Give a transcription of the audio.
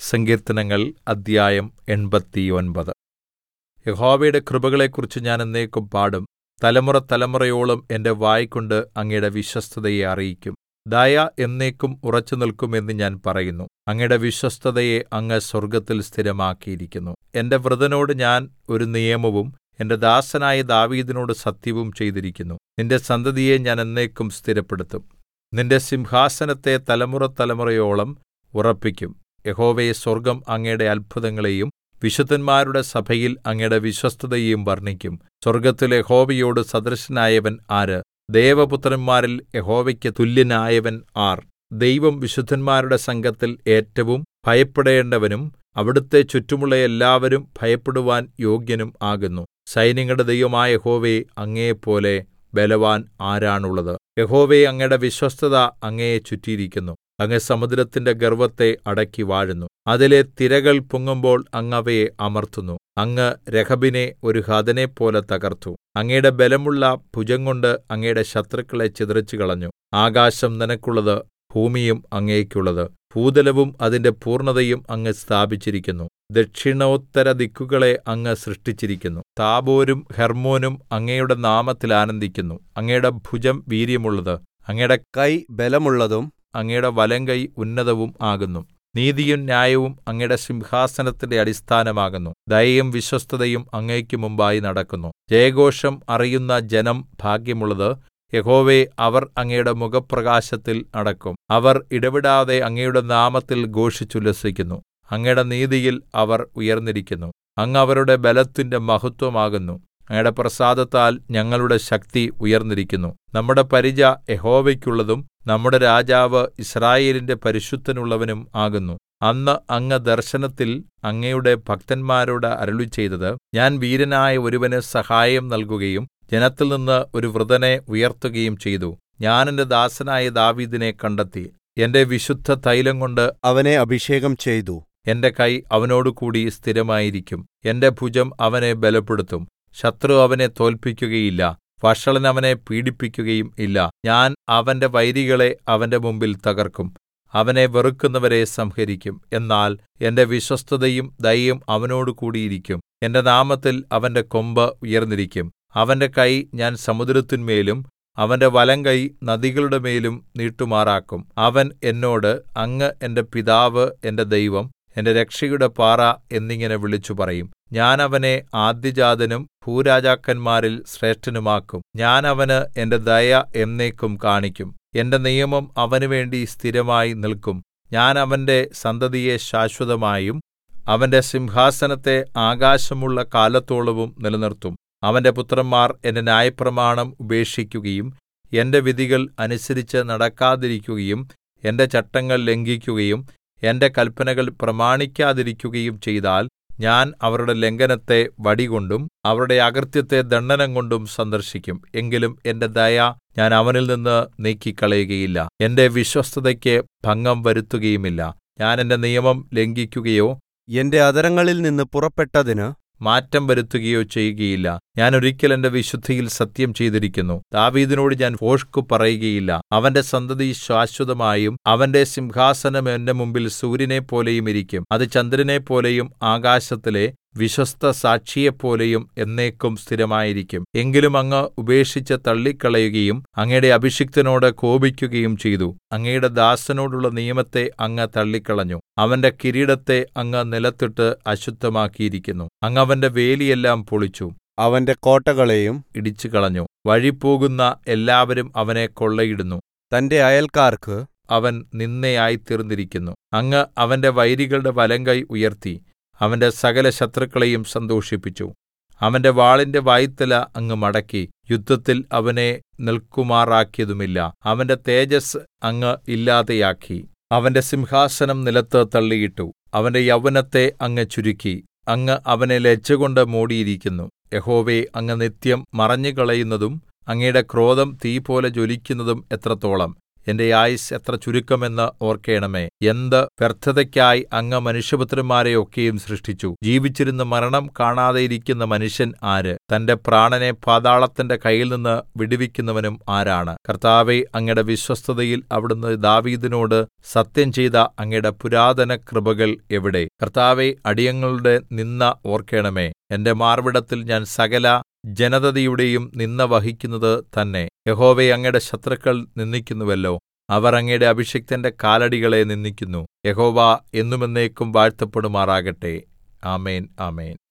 സങ്കീർത്തനങ്ങൾ അദ്ധ്യായം എൺപത്തിയൊൻപത് യഹോവയുടെ കൃപകളെക്കുറിച്ച് ഞാൻ എന്നേക്കും പാടും തലമുറതലമുറയോളം എന്റെ വായ്കൊണ്ട് അങ്ങയുടെ വിശ്വസ്തതയെ അറിയിക്കും ദയ എന്നേക്കും ഉറച്ചുനില്ക്കും എന്ന് ഞാൻ പറയുന്നു അങ്ങയുടെ വിശ്വസ്തതയെ അങ്ങ് സ്വർഗ്ഗത്തിൽ സ്ഥിരമാക്കിയിരിക്കുന്നു എന്റെ വൃതനോട് ഞാൻ ഒരു നിയമവും എന്റെ ദാസനായ ദാവീദിനോട് സത്യവും ചെയ്തിരിക്കുന്നു നിന്റെ സന്തതിയെ ഞാൻ എന്നേക്കും സ്ഥിരപ്പെടുത്തും നിന്റെ സിംഹാസനത്തെ തലമുറതലമുറയോളം ഉറപ്പിക്കും യഹോവേ സ്വർഗ്ഗം അങ്ങയുടെ അത്ഭുതങ്ങളെയും വിശുദ്ധന്മാരുടെ സഭയിൽ അങ്ങയുടെ വിശ്വസ്തതയെയും വർണ്ണിക്കും സ്വർഗ്ഗത്തിൽ യഹോവയോട് സദൃശനായവൻ ആര് ദേവപുത്രന്മാരിൽ യഹോവയ്ക്ക് തുല്യനായവൻ ആർ ദൈവം വിശുദ്ധന്മാരുടെ സംഘത്തിൽ ഏറ്റവും ഭയപ്പെടേണ്ടവനും അവിടുത്തെ ചുറ്റുമുള്ള എല്ലാവരും ഭയപ്പെടുവാൻ യോഗ്യനും ആകുന്നു സൈന്യങ്ങളുടെ ദൈവമായ യഹോവേ അങ്ങയെപ്പോലെ ബലവാൻ ആരാണുള്ളത് യഹോവേ അങ്ങയുടെ വിശ്വസ്തത അങ്ങയെ ചുറ്റിയിരിക്കുന്നു അങ്ങ് സമുദ്രത്തിന്റെ ഗർവ്വത്തെ അടക്കി വാഴുന്നു അതിലെ തിരകൾ പൊങ്ങുമ്പോൾ അങ്ങ് അവയെ അമർത്തുന്നു അങ്ങ് രഹബിനെ ഒരു ഹതനെപ്പോലെ തകർത്തു അങ്ങയുടെ ബലമുള്ള ഭുജംകൊണ്ട് അങ്ങയുടെ ശത്രുക്കളെ ചിതറിച്ചുകളഞ്ഞു ആകാശം നിനക്കുള്ളത് ഭൂമിയും അങ്ങേക്കുള്ളത് ഭൂതലവും അതിന്റെ പൂർണ്ണതയും അങ്ങ് സ്ഥാപിച്ചിരിക്കുന്നു ദക്ഷിണോത്തര ദിക്കുകളെ അങ്ങ് സൃഷ്ടിച്ചിരിക്കുന്നു താബോരും ഹെർമ്മോനും അങ്ങയുടെ നാമത്തിൽ ആനന്ദിക്കുന്നു അങ്ങയുടെ ഭുജം വീര്യമുള്ളത് അങ്ങയുടെ കൈ ബലമുള്ളതും അങ്ങയുടെ വലങ്കൈ ഉന്നതവും ആകുന്നു നീതിയും ന്യായവും അങ്ങയുടെ സിംഹാസനത്തിന്റെ അടിസ്ഥാനമാകുന്നു ദയയും വിശ്വസ്തതയും അങ്ങയ്ക്ക് മുമ്പായി നടക്കുന്നു ജയഘോഷം അറിയുന്ന ജനം ഭാഗ്യമുള്ളത് യഹോവേ അവർ അങ്ങയുടെ മുഖപ്രകാശത്തിൽ നടക്കും അവർ ഇടവിടാതെ അങ്ങയുടെ നാമത്തിൽ ഘോഷിച്ചുല്ലസിക്കുന്നു അങ്ങയുടെ നീതിയിൽ അവർ ഉയർന്നിരിക്കുന്നു അങ്ങ് അവരുടെ ബലത്തിന്റെ മഹത്വമാകുന്നു അങ്ങയുടെ പ്രസാദത്താൽ ഞങ്ങളുടെ ശക്തി ഉയർന്നിരിക്കുന്നു നമ്മുടെ പരിച യഹോവയ്ക്കുള്ളതും നമ്മുടെ രാജാവ് യിസ്രായേലിന്റെ പരിശുദ്ധനുള്ളവനും ആകുന്നു അന്ന് അങ്ങ് ദർശനത്തിൽ അങ്ങയുടെ ഭക്തന്മാരോട് അരുളിച്ചെയ്തത് ഞാൻ വീരനായ ഒരുവന് സഹായം നൽകുകയും ജനത്തിൽനിന്ന് ഒരു വൃതനെ ഉയർത്തുകയും ചെയ്തു ഞാൻ എന്റെ ദാസനായ ദാവീദിനെ കണ്ടെത്തി എന്റെ വിശുദ്ധ തൈലം കൊണ്ട് അവനെ അഭിഷേകം ചെയ്തു എന്റെ കൈ അവനോടുകൂടി സ്ഥിരമായിരിക്കും എന്റെ ഭുജം അവനെ ബലപ്പെടുത്തും ശത്രു അവനെ തോൽപ്പിക്കുകയില്ല വഷളൻ അവനെ പീഡിപ്പിക്കുകയും ഇല്ല ഞാൻ അവന്റെ വൈരികളെ അവന്റെ മുമ്പിൽ തകർക്കും അവനെ വെറുക്കുന്നവരെ സംഹരിക്കും എന്നാൽ എന്റെ വിശ്വസ്തതയും ദയയും അവനോട് കൂടിയിരിക്കും എന്റെ നാമത്തിൽ അവന്റെ കൊമ്പ് ഉയർന്നിരിക്കും അവന്റെ കൈ ഞാൻ സമുദ്രത്തിന്മേലും അവന്റെ വലങ്കൈ നദികളുടെ മേലും നീട്ടുമാറാക്കും അവൻ എന്നോട് അങ്ങ് എന്റെ പിതാവ് എന്റെ ദൈവം എന്റെ രക്ഷയുടെ പാറ എന്നിങ്ങനെ വിളിച്ചു പറയും ഞാൻ അവനെ ആദ്യജാതനും ഭൂരാജാക്കന്മാരിൽ ശ്രേഷ്ഠനുമാക്കും ഞാൻ അവന് എന്റെ ദയ എന്നേക്കും കാണിക്കും എന്റെ നിയമം അവനുവേണ്ടി സ്ഥിരമായി നിൽക്കും ഞാൻ അവന്റെ സന്തതിയെ ശാശ്വതമായും അവന്റെ സിംഹാസനത്തെ ആകാശമുള്ള കാലത്തോളവും നിലനിർത്തും അവന്റെ പുത്രന്മാർ എന്റെ ന്യായപ്രമാണം ഉപേക്ഷിക്കുകയും എന്റെ വിധികൾ അനുസരിച്ച് നടക്കാതിരിക്കുകയും എന്റെ ചട്ടങ്ങൾ ലംഘിക്കുകയും എന്റെ കല്പനകൾ പ്രമാണിക്കാതിരിക്കുകയും ചെയ്താൽ ഞാൻ അവരുടെ ലംഘനത്തെ വടികൊണ്ടും അവരുടെ അകൃത്യത്തെ ദണ്ഡനം കൊണ്ടും സന്ദർശിക്കും എങ്കിലും എന്റെ ദയ ഞാൻ അവനിൽ നിന്ന് നീക്കിക്കളയുകയില്ല എന്റെ വിശ്വസ്തതയ്ക്ക് ഭംഗം വരുത്തുകയുമില്ല ഞാൻ എന്റെ നിയമം ലംഘിക്കുകയോ എന്റെ അധരങ്ങളിൽ നിന്ന് പുറപ്പെട്ടതിന് മാറ്റം വരുത്തുകയോ ചെയ്യുകയില്ല ഞാൻ ഒരിക്കൽ എന്റെ വിശുദ്ധിയിൽ സത്യം ചെയ്തിരിക്കുന്നു ദാവീദിനോട് ഞാൻ ഭോഷ്കു പറയുകയില്ല അവന്റെ സന്തതി ശാശ്വതമായും അവന്റെ സിംഹാസനം എന്റെ മുമ്പിൽ സൂര്യനെപ്പോലെയും ഇരിക്കും അത് ചന്ദ്രനെപ്പോലെയും ആകാശത്തിലെ വിശ്വസ്ത സാക്ഷിയെപ്പോലെയും എന്നേക്കും സ്ഥിരമായിരിക്കും എങ്കിലും അങ്ങ് ഉപേക്ഷിച്ച് തള്ളിക്കളയുകയും അങ്ങയുടെ അഭിഷിക്തനോട് കോപിക്കുകയും ചെയ്തു അങ്ങയുടെ ദാസനോടുള്ള നിയമത്തെ അങ്ങ് തള്ളിക്കളഞ്ഞു അവന്റെ കിരീടത്തെ അങ്ങ് നിലത്തിട്ട് അശുദ്ധമാക്കിയിരിക്കുന്നു അങ്ങ് അവന്റെ വേലിയെല്ലാം പൊളിച്ചു അവന്റെ കോട്ടകളെയും ഇടിച്ചുകളഞ്ഞു വഴിപോകുന്ന എല്ലാവരും അവനെ കൊള്ളയിടുന്നു തന്റെ അയൽക്കാർക്ക് അവൻ നിന്ദയായിത്തീർന്നിരിക്കുന്നു അങ്ങ് അവന്റെ വൈരികളുടെ വലങ്കൈ ഉയർത്തി അവന്റെ സകല ശത്രുക്കളെയും സന്തോഷിപ്പിച്ചു അവന്റെ വാളിന്റെ വായ്ത്തല അങ്ങ് മടക്കി യുദ്ധത്തിൽ അവനെ നിൽക്കുമാറാക്കിയതുമില്ല അവന്റെ തേജസ് അങ്ങ് ഇല്ലാതെയാക്കി അവന്റെ സിംഹാസനം നിലത്ത് തള്ളിയിട്ടു അവന്റെ യൗവനത്തെ അങ്ങ് ചുരുക്കി അങ്ങ് അവനെ ലജ്ജകൊണ്ട് മൂടിയിരിക്കുന്നു യഹോവേ അങ്ങ് നിത്യം മറഞ്ഞുകളയുന്നതും അങ്ങയുടെ ക്രോധം തീപോലെ ജ്വലിക്കുന്നതും എത്രത്തോളം എന്റെ ആയുസ്സ് എത്ര ചുരുക്കമെന്ന് ഓർക്കേണമേ എന്ത് വ്യർത്ഥതയ്ക്കായി അങ്ങ് മനുഷ്യപുത്രന്മാരെ ഒക്കെയും സൃഷ്ടിച്ചു ജീവിച്ചിരുന്ന് മരണം കാണാതെയിരിക്കുന്ന മനുഷ്യൻ ആര് തന്റെ പ്രാണനെ പാതാളത്തിന്റെ കയ്യിൽനിന്ന് വിടുവിക്കുന്നവനും ആരാണ് കർത്താവേ അങ്ങയുടെ വിശ്വസ്തതയിൽ അവിടുന്ന് ദാവീദിനോട് സത്യം ചെയ്ത അങ്ങയുടെ പുരാതന കൃപകൾ എവിടെ കർത്താവേ അടിയങ്ങളുടെ നിന്ന ഓർക്കേണമേ എന്റെ മാർവിടത്തിൽ ഞാൻ സകല ജനതതിയുടെയും നിന്ന വഹിക്കുന്നത് തന്നെ യഹോവേ അങ്ങയുടെ ശത്രുക്കൾ നിന്ദിക്കുന്നുവല്ലോ അവർ അങ്ങയുടെ അഭിഷിക്തന്റെ കാലടികളെ നിന്ദിക്കുന്നു യഹോവ എന്നും എന്നേക്കും വാഴ്ത്തപ്പെടുമാറാകട്ടെ ആമേൻ ആമേൻ